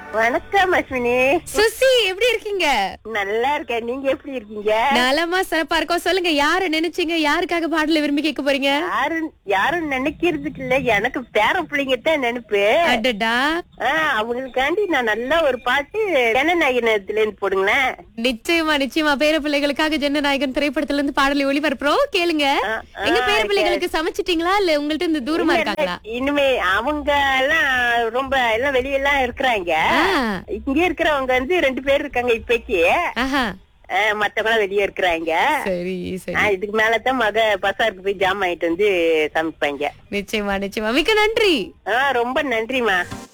வணக்கம் அஸ்வினி சுசி எப்படி இருக்கீங்க நல்லா இருக்கேன் நீங்க எப்படி இருக்கீங்க நலமா சிறப்பா இருக்கோம் சொல்லுங்க யார நினைச்சீங்க யாருக்காக பாடல விரும்பி கேட்க போறீங்க யாரும் யாரும் நினைக்கிறதுக்கு இல்ல எனக்கு பேர பிள்ளைங்க தான் நினைப்பு அடடா ஆஹ் அவங்களுக்காண்டி நான் நல்ல ஒரு பாட்டு ஜனநாயகத்துல இருந்து போடுங்களேன் நிச்சயமா நிச்சயமா பேர பிள்ளைகளுக்காக ஜனநாயகன் திரைப்படத்துல இருந்து பாடலை ஒளிபரப்புறோம் கேளுங்க ஆ, ஆ, எங்க பேர பிள்ளைகளுக்கு சமைச்சிட்டீங்களா இல்ல உங்கள்ட்ட இருந்து தூரமா இருக்காங்களா இனிமே அவங்க எல்லாம் ரொம்ப எல்லாம் வெளியெல்லாம் இருக்கிறாங்க ஆ, இங்க இருக்கிறவங்க வந்து ரெண்டு பேர் இருக்காங்க இப்பைக்கு ஆஹா ஆஹ் மத்தவங்க வெளியே இருக்கிறாங்க சரி சரி ஆஹ் இதுக்கு மேலதான் மக பசாருக்கு போய் ஜாம் ஆயிட்டு வந்து சமைப்பாங்க நிச்சயமா நிச்சயமா மிக்க நன்றி ஆஹ் ரொம்ப நன்றிமா